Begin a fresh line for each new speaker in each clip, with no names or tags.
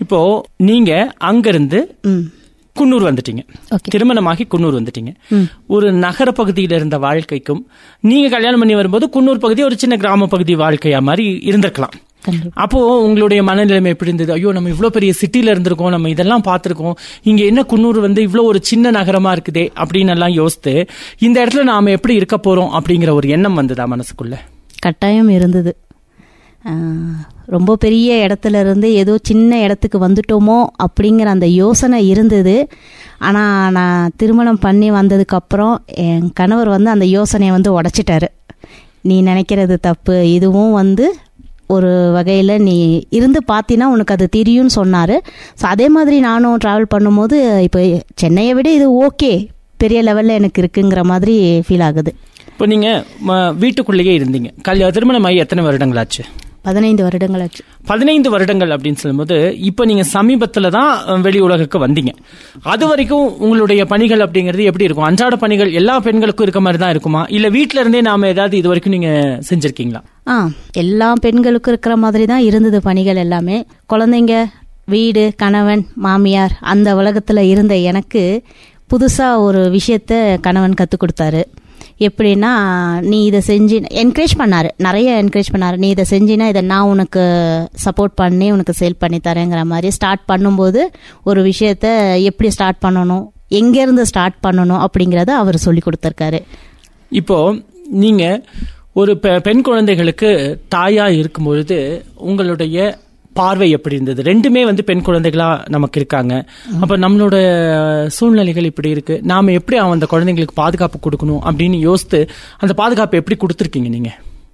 இப்போ நீங்க அங்கிருந்து
ம்
குன்னூர் வந்துட்டீங்க
ஓகே
திருமணமாகி குன்னூர் வந்துட்டீங்க
ம்.
ஒரு நகர பகுதியில இருந்த வாழ்க்கைக்கும் நீங்க கல்யாணம் பண்ணி வரும்போது குன்னூர் பகுதி ஒரு சின்ன கிராம பகுதி வாழ்க்கையா மாதிரி இருந்திருக்கலாம்
கண்டிப்பா
அப்போ உங்களுடைய மனநிலைமை எப்படி இருந்தது ஐயோ நம்ம இவ்ளோ பெரிய சிட்டில இருந்திருக்கோம் நம்ம இதெல்லாம் பார்த்திருக்கோம் இங்க என்ன குன்னூர் வந்து இவ்ளோ ஒரு சின்ன நகரமா இருக்குதே அப்படின்னு எல்லாம் யோசித்து இந்த இடத்துல நாம எப்படி இருக்க போறோம் அப்படிங்கிற ஒரு எண்ணம் வந்ததா மனசுக்குள்ள
கட்டாயம் இருந்தது ஆஹ், ரொம்ப பெரிய இடத்துல இருந்து ஏதோ சின்ன இடத்துக்கு வந்துட்டோமோ அப்படிங்கிற அந்த யோசனை இருந்தது ஆனால் நான் திருமணம் பண்ணி வந்ததுக்கப்புறம் என் கணவர் வந்து அந்த யோசனையை வந்து உடைச்சிட்டாரு நீ நினைக்கிறது தப்பு இதுவும் வந்து ஒரு வகையில் நீ இருந்து பார்த்தீன்னா உனக்கு அது தெரியும்னு சொன்னார் ஸோ அதே மாதிரி நானும் ட்ராவல் பண்ணும்போது இப்போ சென்னையை விட இது ஓகே பெரிய லெவலில் எனக்கு இருக்குங்கிற மாதிரி ஃபீல் ஆகுது
இப்போ நீங்க ம- வீட்டுக்குள்ளேயே இருந்தீங்க கல்யாண திருமணமாகி எத்தனை வருடங்களாச்சு
பதினைந்து வருடங்களாச்சு
பதினைந்து வருடங்கள் அப்படின்னு சொல்லும்போது இப்போ நீங்க சமீபத்துல தான் அஹ், வெளி உலகுக்கு வந்தீங்க அது வரைக்கும் உங்களுடைய பணிகள் அப்படிங்கிறது எப்படி இருக்கும் அன்றாட பணிகள் எல்லா பெண்களுக்கும் இருக்க மாதிரி தான் இருக்குமா இல்ல வீட்ல இருந்தே நாம ஏதாவது இது வரைக்கும் நீங்க செஞ்சிருக்கீங்களா
ஆ எல்லா பெண்களுக்கும் இருக்கிற மாதிரி தான் இருந்தது பணிகள் எல்லாமே குழந்தைங்க வீடு கணவன் மாமியார் அந்த உலகத்தில் இருந்த எனக்கு புதுசாக ஒரு விஷயத்த கணவன் கற்றுக் கொடுத்தாரு எப்படின்னா நீ இதை செஞ்சு என்கரேஜ் பண்ணாரு நிறைய என்கரேஜ் பண்ணாரு நீ இதை செஞ்சினா இதை நான் உனக்கு சப்போர்ட் பண்ணி உனக்கு சேல் பண்ணி தரேங்கிற மாதிரி ஸ்டார்ட் பண்ணும்போது ஒரு விஷயத்த எப்படி ஸ்டார்ட் பண்ணணும் எங்கேருந்து ஸ்டார்ட் பண்ணணும் அப்படிங்கிறத அவர் சொல்லி கொடுத்துருக்காரு
இப்போ நீங்க ஒரு பெ- பெண் குழந்தைகளுக்கு தாயா இருக்கும் பொழுது உங்களுடைய பார்வை எப்படி இருந்தது ரெண்டுமே வந்து பெண் குழந்தைகளா நமக்கு இருக்காங்க அப்ப நம்மளோட சூழ்நிலைகள் இப்படி இருக்கு நாம எப்படி அவன் அந்த குழந்தைங்களுக்கு பாதுகாப்பு கொடுக்கணும் அப்படின்னு யோசித்து அந்த பாதுகாப்பு எப்படி கொடுத்துருக்கீங்க நீங்க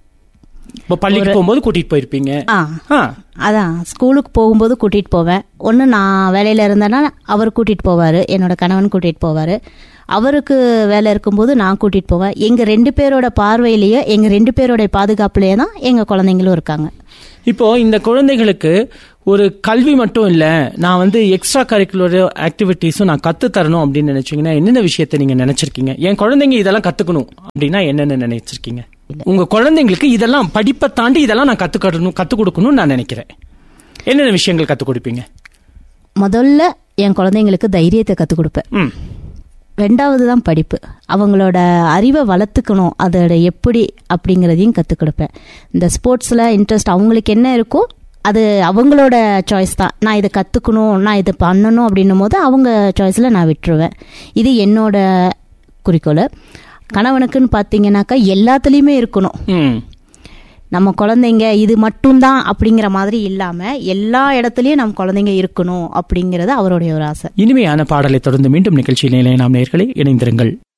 இப்போ பள்ளிக்கு போகும்போது கூட்டிட்டு போயிருப்பீங்க
ஆ
ஆ
அதான் ஸ்கூலுக்கு போகும்போது கூட்டிகிட்டு போவேன் ஒன்று நான் வேலையில் இருந்தேன்னா அவர் கூட்டிகிட்டு போவார் என்னோட கணவன் கூட்டிகிட்டு போவார் அவருக்கு வேலை இருக்கும்போது நான் கூட்டிகிட்டு போவேன் எங்கள் ரெண்டு பேரோட பார்வையிலேயே எங்கள் ரெண்டு பேரோட பாதுகாப்புலேயே தான் எங்கள் குழந்தைங்களும் இருக்காங்க
இப்போ இந்த குழந்தைகளுக்கு ஒரு கல்வி மட்டும் இல்ல நான் வந்து எக்ஸ்ட்ரா கரிக்குலர் ஆக்டிவிட்டீஸும் நான் கத்து தரணும் அப்படின்னு நினைச்சீங்கன்னா என்னென்ன விஷயத்தை நீங்க நினைச்சிருக்கீங்க என் குழந்தைங்க இதெல்லாம் கத்துக்கணும் அப்படின்னா என்னென்ன நினைச்சிருக்கீங்க உங்க குழந்தைங்களுக்கு இதெல்லாம் படிப்பை தாண்டி இதெல்லாம் நான் கத்துக்கணும் கத்து கொடுக்கணும்னு நான் நினைக்கிறேன் என்னென்ன விஷயங்கள் கத்து கொடுப்பீங்க
முதல்ல என் குழந்தைங்களுக்கு தைரியத்தை கற்றுக் கொடுப்பேன்
ம்
ரெண்டாவது தான் படிப்பு அவங்களோட அறிவை வளர்த்துக்கணும் அதோட எப்படி அப்படிங்கிறதையும் கற்றுக் கொடுப்பேன் இந்த ஸ்போர்ட்ஸில் இன்ட்ரெஸ்ட் அவங்களுக்கு என்ன இருக்கோ அது அவங்களோட சாய்ஸ் தான் நான் இதை கற்றுக்கணும் நான் இதை பண்ணணும் அப்படின்னும் போது அவங்க சாய்ஸில் நான் விட்டுருவேன் இது என்னோட குறிக்கோள் கணவனுக்குன்னு பார்த்தீங்கன்னாக்கா எல்லாத்துலேயுமே இருக்கணும்
ம்
நம்ம குழந்தைங்க இது மட்டும்தான் அப்படிங்கிற மாதிரி இல்லாமல் எல்லா இடத்துலையும் நம்ம குழந்தைங்க இருக்கணும் அப்படிங்கிறது அவருடைய ஒரு ஆசை
இனிமையான பாடலை தொடர்ந்து மீண்டும் நிகழ்ச்சியில் நாம் நேர்களை இணைந்திருங்கள்